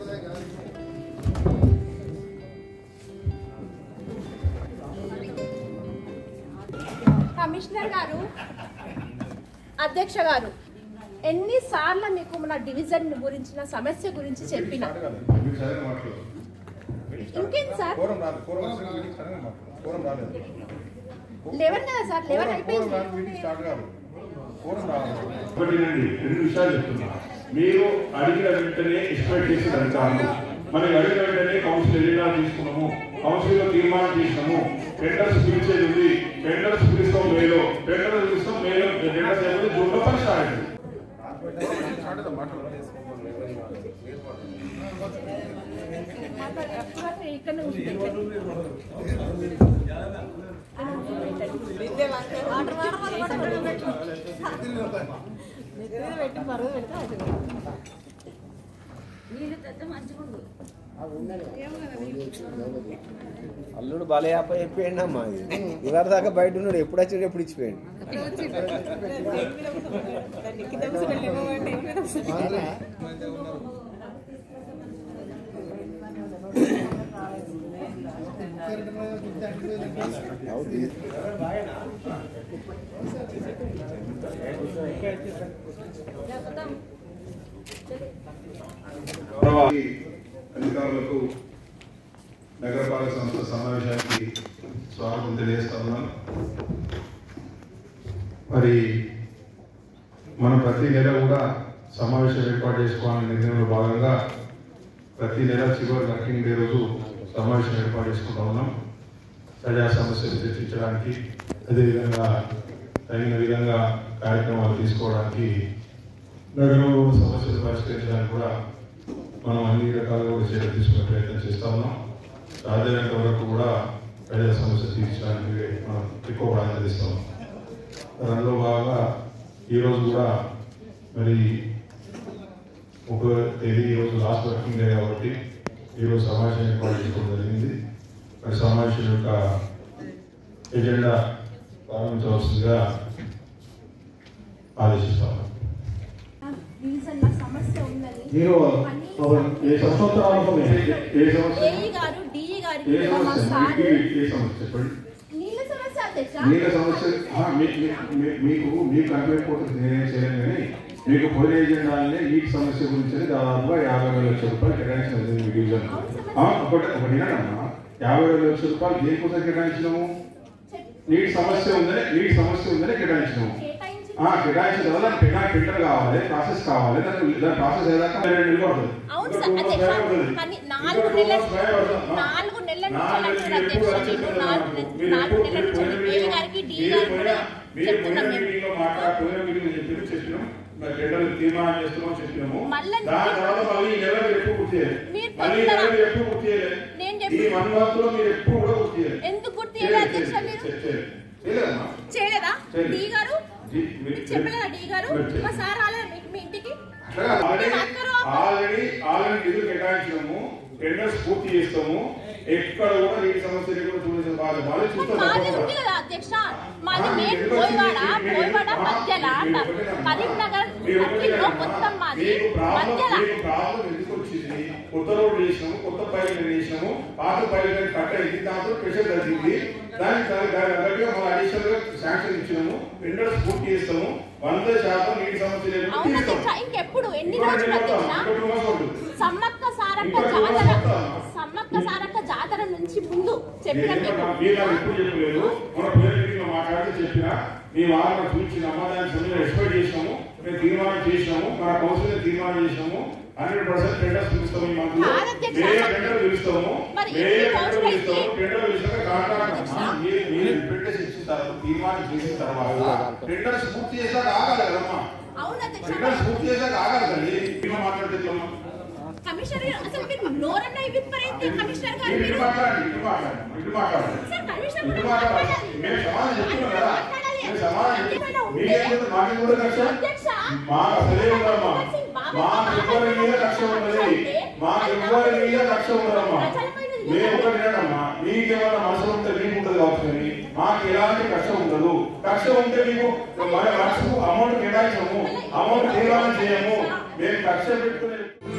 Commissioner గారు అధ్యక్ష గారు ఎన్నిసార్లు మీకు మన డివిజన్ గురించిన సమస్య గురించి చెప్పిన మీరు సరైన మాటలు ఇంకేం సార్ కోరం రాదు కోరం వచ్చిన మీటింగ్ సరైన మాటలు కోరం రాలేదు లెవెన్ కదా సార్ లెవెన్ కోరం- కోరం రాని అయిపోయింది మీటింగ్ స్టార్ట్ కాదు కోరం రావాలి ఒకటినండి రెండు విషయాలు చెప్తున్నా మీరు అడిగిన వెంటనే ఎక్స్పెక్ట్ చేసి అడుగుతాను మనం అడిగిన వెంటనే కౌన్సిల్ ఎల్లినా తీసుకున్నాము కౌన్సిల్ లో తీర్మానం చేసినాము టెండర్స్ పిలిచేది ఉంది టెండర్స్ పిలుస్తాం మేలో టెండర్స్ పిలుస్తాం మేలో టెండర్స్ అయిపోతే జూన్ లో పని స్టార్ట్ అయింది స్టార్ట్ అవుతాం మాటలు ఇక్కడ పెట్టి పరుగు పెడితే అది అల్లుడు బలయాప చెప్పాడు అమ్మా ఇవాళ దాకా బయట ఉన్నాడు ఎప్పుడు వచ్చాడు ఎప్పుడు ఇచ్చిపోయాడు కింద కూర్చోబెట్టి ఇవ్వమంటే ఏం కదా అవును. గౌరవ అధికారులకు నగరపాలక సంస్థ సమావేశానికి స్వాగతం తెలియజేస్తా ఉన్నాను మరి మనం ప్రతి నెల కూడా సమావేశం ఏర్పాటు చేసుకోవాలనే నిర్ణయంలో భాగంగా ప్రతి నెల చివరి వర్కింగ్ డే రోజు సమావేశం ఏర్పాటు చేసుకుంటా ఉన్నాం ప్రజా సమస్యలు చర్చించడానికి అదేవిధంగా తగిన విధంగా కార్యక్రమాలు తీసుకోవడానికి నగరంలో ఉన్న సమస్యలు పరిష్కరించడానికి కూడా మనం అన్ని రకాలుగా కూడా చర్యలు తీసుకునే ప్రయత్నం చేస్తా ఉన్నాం సాధ్యమైనంత వరకు కూడా ప్రజల సమస్య తీర్చడానికి మనం ఎక్కువ ప్రాధాన్యత ఇస్తాం దానిలో భాగంగా ఈరోజు కూడా మరి ఒక తేదీ ఈరోజు లాస్ట్ వర్కింగ్ డే కాబట్టి ఈరోజు సమావేశం ఏర్పాటు చేసుకోవడం జరిగింది మరి సమావేశం యొక్క ఎజెండా ప్రారంభించవలసిందిగా ఆదేశిస్తాము డివిజన్ లో సమస్య ఉన్నది మీరు ఏ సంవత్సరాలకు ఏ సమస్య ఏఈ గారు డిఈ గారికి ఏ కూడా మా సమస్య సార్ మీకు ఏ సమస్య చెప్పండి నీళ్ళ సమస్య అధ్యక్ష నీళ్ళ సమస్య ఆ, మీ- మీ- మీ- మీకు మీకు కనిపించకపోతే నేనేం చేయలేను కానీ మీకు పోయిన ఏజెండాలనే నీటి సమస్య గురించి దాదాపుగా యాభై వేల లక్షల రూపాయలు కేటాయించిన జరిగింది మీ డివిజన్ ఆ, ఒకటి ఒకటి వినండమ్మా యాభై వేల లక్షల రూపాయలు దేనికోసం కేటాయించినాము నీటి సమస్య ఉందని నీటి సమస్య ఉందని కేటాయించినాము కేటాయించి ఆ, కేటాయించిన తర్వాత దానికి టెండర్ టెండర్ కావాలి ప్రాసెస్ కావాలి దానికి దాని ప్రాసెస్ ఏదాకా రెండు నెలలు పడుతుంది అవును ఇంకా సార్ two months అధ్యక్ష time పడుతుంది. కానీ ఇంకా నాలుగు two నెలల months time పడుతుంది. ఆ. నాలుగు నెలల నుంచి నాలుగు అంటున్నారు నెలలు అధ్యక్ష ఎప్పుడు నేను వచ్చేస్తున్నారు? నాలుగు నె- మీరు నాలుగు ఎప్పుడు- నెలల నుంచి మీరు ఏఈ గారికి డిఈ మీరు గారికి కూడా పోయిన- మీరు చెప్తున్నాం పోయిన మేము మీటింగ్లో మాట్లా- పోయిన మీటింగ్లో చెప్పినాం, చెప్పినాం. మరి టెండర్ తీర్మానం చేస్తున్నాం చెప్పినాము మళ్ళా దాని తర్వాత మళ్ళీ ఈ నెల మీరు ఎప్పుడు పూర్తి చేయాలి మీరు మళ్ళీ ఈ నెల తొందర- మీరు ఎప్పుడు పూర్తి చేయాలి నేను ఈ చెప్పి వన్ మంత్ లో మీరు ఎప్పుడు కూడా పూర్తి చేయాలి ఎందుకు గుర్తు చేయలేదు అధ్యక్ష మీరు చేయలేదమ్మా చేయలేదా చేయలేదు. డి గారు జీ- మీ- మీకు చెప్పలేదా డి గారు మీరు చేయలేదు. మా సార్ రాలేదు మీ- మీ ఇంటికి ఆల్రెడీ మేము అందరూ ఆల్రెడీ ఆల్రెడీ నిధులు కేటాయించినాము టెండర్స్ పూర్తి చేస్తాము ఎక్కడ కూడా నీటి సమస్య లేకుండా చూడాల్సిన బాధ్యత మళ్ళీ చూస్తాం మాది ఉంది తప్పకుండా. కదా అధ్యక్ష మాది మెయిన్ బోయవాడ బోయవాడ మధ్యల కరీంనగర్ సర్కిల్లో మొత్తం మాది మీకు ప్రాబ్లం మధ్యల మీకు ప్రాబ్లం ఎందుకు వచ్చింది కొత్త రోడ్డు చేసినాము కొత్త పైలు వేసినాము పాత పైలు కట్ అయింది దాంతో ప్రెషర్ తగ్గింది దానికి దానికి దానికి తగ్గట్టుగా మనం అడిషనల్ గా శాంక్షన్ ఇచ్చినాము టెండర్స్ పూర్తి చేస్తాము వంద శాతం నీటి సమస్య లేకుండా అవును తీస్తాము అధ్యక్ష ఇంకెప్పుడు ఎన్ని ఇంకో రోజులు రెండు అధ్యక్ష ఇంకో two months ఉంటుంది. సమ్మక్క సారక్క ఇంకా two జాతర months వస్తాను. సమ్మక్క సారక్క జాతర నుంచి ముందు చెప్పిన నేను మీకు మీరు నాకు ఎప్పుడు చెప్పలేదు మన పేరు మీటింగ్లో మాట్లాడితే చెప్పిన మీ వారిని చూపించిన అమ్మదాని సమయంలో ఎక్స్పెక్ట్ చేసినాము మేము తీర్మానం చేసినాము మన కౌన్సిల్ తీర్మానం చేసినాము హండ్రెడ్ పర్సెంట్ టెండర్స్ పిలుస్తాము ఈ మంత్ కాదు అధ్యక్ష. మే టెండర్ పిలుస్తాము మరి మే ఈ టెండర్ కౌన్సిల్ పిలుస్తాము అయితే- టెండర్ పిలిచాక కాంట్రాక్ట్ మీరు మీరు పెట్టేసి ఇచ్చిన తర్వాత తీర్మానం చేసిన తర్వాత టెండర్స్ పూర్తి చేశాక ఆగాలి కదమ్మా అవును అధ్యక్ష టెండర్స్ పూర్తి చేశాక ఆగాలి కదండి మీరు మాట్లాడితే ఎట్లమ్మా? కమిషనర్ గారు అసలు మీరు నోరన్న విప్పరైతే కమిషనర్ గారు ఇటు మీరు మాట్లాడండి ఇటు మాట్లాడండి ఇటు మాట్లాడండి సార్ కమిషనర్ ఇటు కూడా మాట్లాడాలి మాట్లాడాలి. మేము సమాధానం చెప్తున్నాం కదా మాట్లాడాలి. మేము సమాధానం చెప్తున్నాం ఉంటే- మీకేం చెప్తే మాకు కూడా కక్ష అధ్యక్ష, మాకు అసలే ఉండమ్మా భగత్ సింగ్ బాబా మాకు ఎవ్వరి మీద కక్ష ఉండదు మాకు ఎవ్వరి మీద కక్ష ఉండదమ్మా ప్రజలపైన ఇది మేము ఒకటి వినడమ్మా మీకేమన్నా మనసు ఉంటే మీకు ఉంటుంది కావచ్చు కానీ మాకు ఎలాంటి కక్ష ఉండదు కక్ష ఉంటే మీకు మన మనసు అమౌంట్ కేటాయించము అమౌంట్ తీర్మానం చేయము మేము కక్ష పెట్టుకునే